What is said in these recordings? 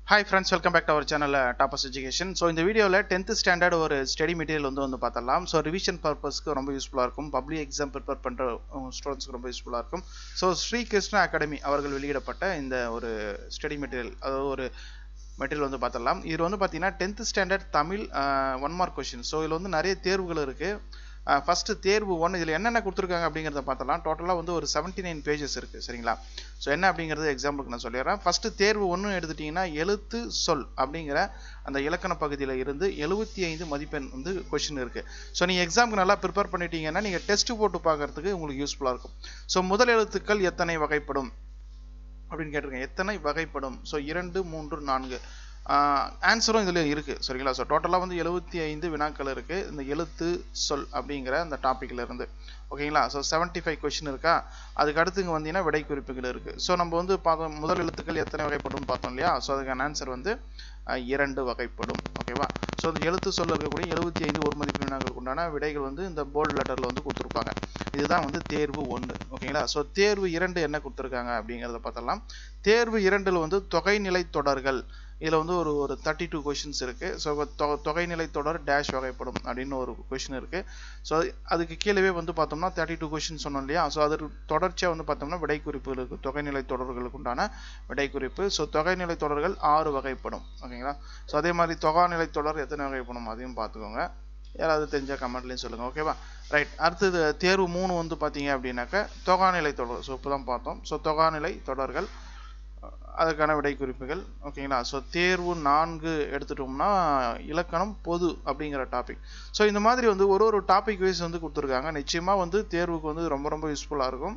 hi friends welcome back to our channel toppers education so இந்த வீடியோவில் tenth standard ஒரு study material வந்து வந்து பார்த்தலாம் ஸோ ரிவிஷன் பர்பஸ்க்கு ரொம்ப யூஸ்ஃபுல்லாக இருக்கும் பப்ளிக் எக்ஸாம் ப்ரிப்பேர் பண்ணுற ஸ்டூடெண்ட்ஸ்க்கு ரொம்ப யூஸ்ஃபுல்லாக இருக்கும் ஸோ ஸ்ரீ கிருஷ்ணா அகாடமி அவர்கள் வெளியிடப்பட்ட இந்த ஒரு ஸ்டடி மெட்டீரியல் அதாவது ஒரு மெட்டீரியல் வந்து பார்த்துடலாம் இது வந்து பார்த்தீங்கன்னா tenth standard Tamil one mark question so இதில் வந்து நிறைய தேர்வுகள் இருக்குது ஃபஸ்ட்டு தேர்வு ஒன் இதில் என்னென்ன கொடுத்துருக்காங்க அப்படிங்கிறத பார்த்தலாம் டோட்டலாக வந்து ஒரு செவன்ட்டி நைன் பேஜஸ் இருக்குது சரிங்களா ஸோ என்ன அப்படிங்கிறது எக்ஸாம்பிளுக்கு நான் சொல்லிடுறேன் ஃபஸ்ட்டு தேர்வு ஒன்று எடுத்துட்டிங்கன்னா எழுத்து சொல் அப்படிங்கிற அந்த இலக்கண பகுதியில் இருந்து எழுபத்தி ஐந்து மதிப்பெண் வந்து கொஷின் இருக்குது ஸோ நீங்கள் எக்ஸாமுக்கு நல்லா ப்ரிப்பேர் பண்ணிட்டீங்கன்னா நீங்கள் டெஸ்ட் போட்டு பார்க்குறதுக்கு உங்களுக்கு யூஸ்ஃபுல்லாக இருக்கும் ஸோ முதல் எழுத்துக்கள் எத்தனை வகைப்படும் அப்படின்னு கேட்டிருக்கேன் எத்தனை வகைப்படும் ஸோ இரண்டு மூன்று நான்கு ஆன்சரும் இதில் இருக்குது சரிங்களா ஸோ டோட்டலாக வந்து எழுபத்தி ஐந்து வினாக்கள் இருக்குது இந்த எழுத்து சொல் அப்படிங்கிற அந்த டாப்பிக்கில் இருந்து ஓகேங்களா ஸோ செவன்ட்டி ஃபைவ் கொஷின் இருக்கா அதுக்கு அடுத்து இங்கே வந்தீங்கன்னா விடை குறிப்புகள் இருக்குது ஸோ நம்ம வந்து பார்த்தோம் முதல் எழுத்துக்கள் எத்தனை வகைப்படும் பார்த்தோம் இல்லையா ஸோ அதுக்கான ஆன்சர் வந்து இரண்டு வகைப்படும் ஓகேவா ஸோ அந்த எழுத்து சொல்ல இருக்கக்கூடிய எழுபத்தி ஐந்து ஒரு மதிப்பு வினாக்களுக்கு உண்டான விடைகள் வந்து இந்த போல்டு லெட்டரில் வந்து கொடுத்துருப்பாங்க இதுதான் வந்து தேர்வு ஒன்று ஓகேங்களா ஸோ தேர்வு இரண்டு என்ன கொடுத்துருக்காங்க அப்படிங்கிறத பார்த்தலாம் தேர்வு இரண்டில் வந்து தொகைநிலை தொடர்கள் இதில் வந்து ஒரு ஒரு தேர்ட்டி டூ கொஷின்ஸ் இருக்குது ஸோ தொ தொகைநிலை தொடர் டேஷ் வகைப்படும் அப்படின்னு ஒரு கொஷின் இருக்குது ஸோ அதுக்கு கீழே வந்து பார்த்தோம்னா தேர்ட்டி டூ கொஷின் சொன்னோம் இல்லையா ஸோ அது தொடர்ச்சியாக வந்து பார்த்தோம்னா விடை குறிப்புகளுக்கு தொகைநிலை தொடர்களுக்கு உண்டான விடை குறிப்பு ஸோ தொகைநிலை தொடர்கள் ஆறு வகைப்படும் ஓகேங்களா ஸோ அதே மாதிரி தொகாநிலை தொடர் எத்தனை வகைப்படும் அதையும் பார்த்துக்கோங்க யாராவது தெரிஞ்சால் கமெண்ட்லேயும் சொல்லுங்கள் ஓகேவா ரைட் அடுத்தது தேர்வு மூணு வந்து பார்த்தீங்க அப்படின்னாக்க தொகாநிலை தொடர் ஸோ இப்போ தான் பார்த்தோம் ஸோ தொகாநிலை தொடர்கள் அதுக்கான விடை குறிப்புகள் ஓகேங்களா ஸோ தேர்வு நான்கு எடுத்துட்டோம்னா இலக்கணம் பொது அப்படிங்கிற டாபிக் ஸோ இந்த மாதிரி வந்து ஒரு ஒரு டாபிக் வைஸ் வந்து கொடுத்துருக்காங்க நிச்சயமாக வந்து தேர்வுக்கு வந்து ரொம்ப ரொம்ப யூஸ்ஃபுல்லாக இருக்கும்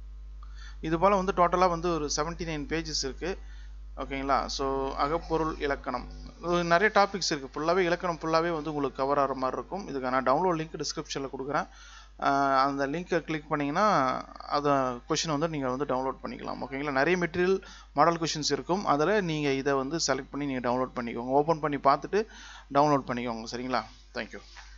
இது போல் வந்து டோட்டலாக வந்து ஒரு செவன்ட்டி நைன் பேஜஸ் இருக்குது ஓகேங்களா ஸோ அகப்பொருள் இலக்கணம் நிறைய டாபிக்ஸ் இருக்குது ஃபுல்லாகவே இலக்கணம் ஃபுல்லாகவே வந்து உங்களுக்கு கவர் ஆகிற மாதிரி இருக்கும் இதுக்கான டவுன்லோட் லிங்க் டிஸ்கிரிப்ஷனில் கொடுக்குறேன் அந்த லிங்க்கை கிளிக் பண்ணிங்கன்னா அதை கொஷின் வந்து நீங்கள் வந்து டவுன்லோட் பண்ணிக்கலாம் ஓகேங்களா நிறைய மெட்டீரியல் மாடல் கொஷின்ஸ் இருக்கும் அதில் நீங்கள் இதை வந்து செலக்ட் பண்ணி நீங்கள் டவுன்லோட் பண்ணிக்கோங்க ஓப்பன் பண்ணி பார்த்துட்டு டவுன்லோட் பண்ணிக்கோங்க சரிங்களா தேங்க்யூ